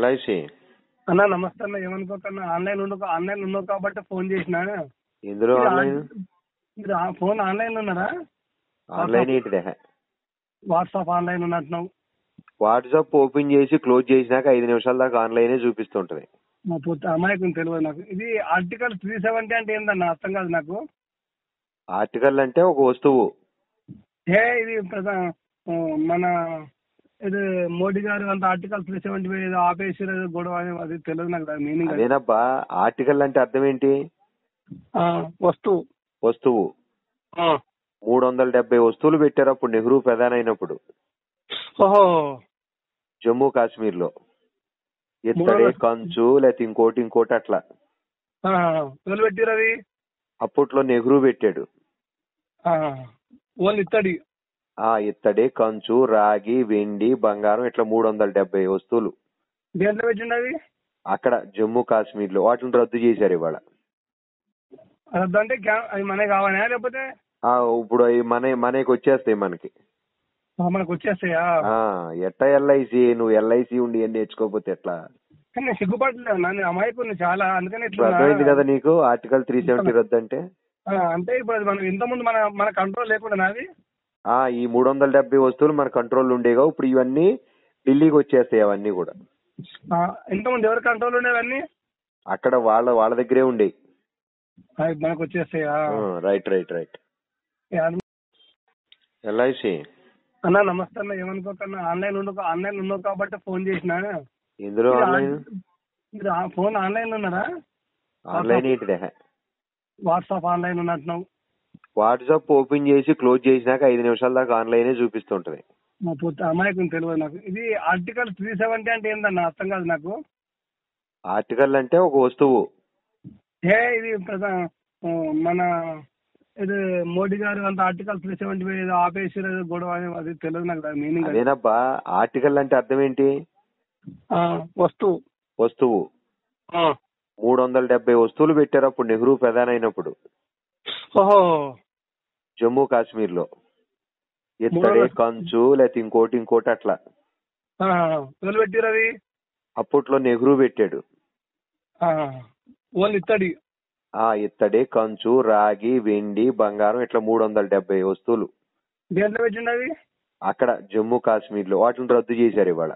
LIC అన్న నమస్తే అన్న ఏమనుకోకన్నా ఆన్లైన్ ఉండు ఆన్లైన్ ఉన్నావు కాబట్టి ఫోన్ చేసిన ఎందులో మీరు ఆన్లైన్ ఆన్- మీరు ఆ ఫోన్ ఆన్లైన్ లో ఉన్నారా ఆన్లైన్ ఏంటిదే వాట్సాప్ ఆన్లైన్ ఉన్నట్టున్నావు వాట్సాప్ ఓపెన్ చేసి క్లోజ్ చేసినాక ఐదు నిమిషాల దాకా ఆన్లైనే చూపిస్తుంటది మా పూర్తి అమాయకం తెలియదు నాకు ఇది ఆర్టికల్ త్రీ సెవెంటీ అంటే ఏందన్న అర్థం కాదు నాకు ఆర్టికల్ అంటే ఒక వస్తువు ఏ ఇది ప్రధా ఆ, మన ఇది మోడీ గారు అంత ఆర్టికల్ త్రీ సెవెంటీ ఏదో ఆపేసి గొడవ అని అది తెలియదు నాకు దాని మీనింగ్ అదేనబ్బా ఆర్టికల్ అంటే అర్థం ఏంటి వస్తువు వస్తువు ఆ. మూడు వందల డెబ్బై వస్తువులు పెట్టారు అప్పుడు నెహ్రూ ప్రధాని అయినప్పుడు ఓహో జమ్మూ కాశ్మీర్ లో ఇత్తడి మూడు వందల- కంచు లేకపోతే ఇంకోటి ఇంకోటి అట్లా ఆ, ఎవరు పెట్టిరు అవి అప్పట్లో నెహ్రూ పెట్టాడు ఓన్లీ ఇత్తడి ఆ ఇత్తడి కంచు రాగి వెండి బంగారం ఇట్లా మూడు వందల డెబ్బై వస్తువులు దేంట్లో పెట్టిండు అవి అక్కడ జమ్మూ కాశ్మీర్ లో వాటిని రద్దు చేశారు ఇవాళ రద్దు అంటే క్యా- అవి మనకి కావాలా లేకపోతే ఆ ఇప్పుడు అవి మన మనకి వచ్చేస్తాయి మనకి ఆ, మనకు వచ్చేస్తాయా ఆ ఎట్ట ఎల్ఐసి నువ్వు ఎల్ఐసి ఉండి ఏం నేర్చుకోకపోతే ఎట్లా కానీ నేను సిగ్గుపడలేదు నా నేను అమాయకుని చాలా అందుకని ఇప్పుడు ఇట్లా అర్థమైంది కదా నీకు ఆర్టికల్ త్రీ సెవెంటీ రద్దు అంటే ఆ, అంటే ఇప్పుడు అది మనం ఇంత ముందు మన మన కంట్రోల్ లేకుండా నాది ఆ ఈ మూడు వందల డెబ్బై వస్తువులు మన కంట్రోల్ ఉండేగా ఇప్పుడు ఇవన్నీ ఢిల్లీకి వచ్చేస్తాయి అవన్నీ కూడా ఆ, ఇంత ముందు ఎవరి కంట్రోల్ ఉండేవన్నీ అక్కడ వాళ్ళ వాళ్ళ దగ్గరే ఉండేవి అవి మనకు వచ్చేస్తాయా right right right yeah, LIC అన్న నమస్తే అన్న ఏమనుకోకన్నా ఆన్లైన్ ఉండు ఆన్లైన్ ఉన్నావు కాబట్టి ఫోన్ చేసిన ఇందులో మీరు ఆన్లైన్ ఆన్- మీరు ఆ ఫోన్ ఆన్లైన్ లో ఉన్నారా ఆన్లైన్ ఏంటిదే వాట్సాప్ ఆన్లైన్ ఉన్నట్టున్నావు వాట్సాప్ ఓపెన్ చేసి క్లోజ్ చేసినాక ఐదు నిమిషాల దాకా ఆన్లైనే చూపిస్తుంటది మా పూర్తి అమాయకం తెలియదు నాకు ఇది ఆర్టికల్ త్రీ సెవెంటీ అంటే ఏందన్న అర్థం కాదు నాకు ఆర్టికల్ అంటే ఒక వస్తువు ఏ ఇది ప్రధా ఆ, మన ఇది మోడీ గారు అంత ఆర్టికల్ త్రీ సెవెంటీ ఏదో ఆపేసి గొడవ అని అది తెలియదు నాకు దాని మీనింగ్ అదేనబ్బా ఆర్టికల్ అంటే అర్థం ఏంటి వస్తువు వస్తువు ఆ. మూడు వందల డెబ్బై వస్తువులు పెట్టారు అప్పుడు నెహ్రూ ప్రధాని అయినప్పుడు ఓహో జమ్మూ కాశ్మీర్ లో ఇత్తడి మూడు వందల- కంచు లేకపోతే ఇంకోటి ఇంకోటి అట్లా ఆ, ఎవరు పెట్టిరు అవి అప్పట్లో నెహ్రూ పెట్టాడు ఆ, ఓన్లీ ఇత్తడి ఆ ఇత్తడి కంచు రాగి వెండి బంగారం ఇట్లా మూడు వందల డెబ్బై వస్తువులు దేంట్లో పెట్టిండు అవి అక్కడ జమ్మూ కాశ్మీర్ లో వాటిని రద్దు చేశారు ఇవాళ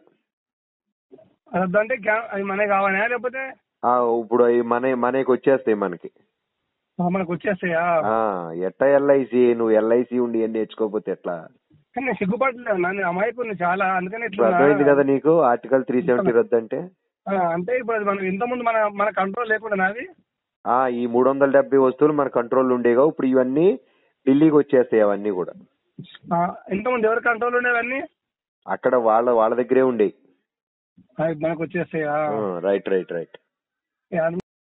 రద్దు అంటే క్యా- అవి మనకి కావాలా లేకపోతే ఆ ఇప్పుడు అవి మన మనకి వచ్చేస్తాయి మనకి ఆ, మనకు వచ్చేస్తాయా ఆ ఎట్ట ఎల్ఐసి నువ్వు ఎల్ఐసి ఉండి ఏం నేర్చుకోకపోతే ఎట్లా కానీ నేను సిగ్గుపడలేదు నా నేను అమాయకుని చాలా అందుకని ఇప్పుడు ఇట్లా అర్థమైంది కదా నీకు ఆర్టికల్ త్రీ సెవెంటీ రద్దు అంటే ఆ, అంటే ఇప్పుడు అది మనం ఇంత ముందు మన మన కంట్రోల్ లేకుండా నాది ఆ ఈ మూడు వందల డెబ్బై వస్తువులు మన కంట్రోల్ ఉండేగా ఇప్పుడు ఇవన్నీ ఢిల్లీకి వచ్చేస్తాయి అవన్నీ కూడా ఆ, ఇంత ముందు ఎవరి కంట్రోల్ ఉండేవన్నీ అక్కడ వాళ్ళ వాళ్ళ దగ్గరే ఉండేవి అవి మనకు వచ్చేస్తాయా రైట్ రైట్ రైట్ యా,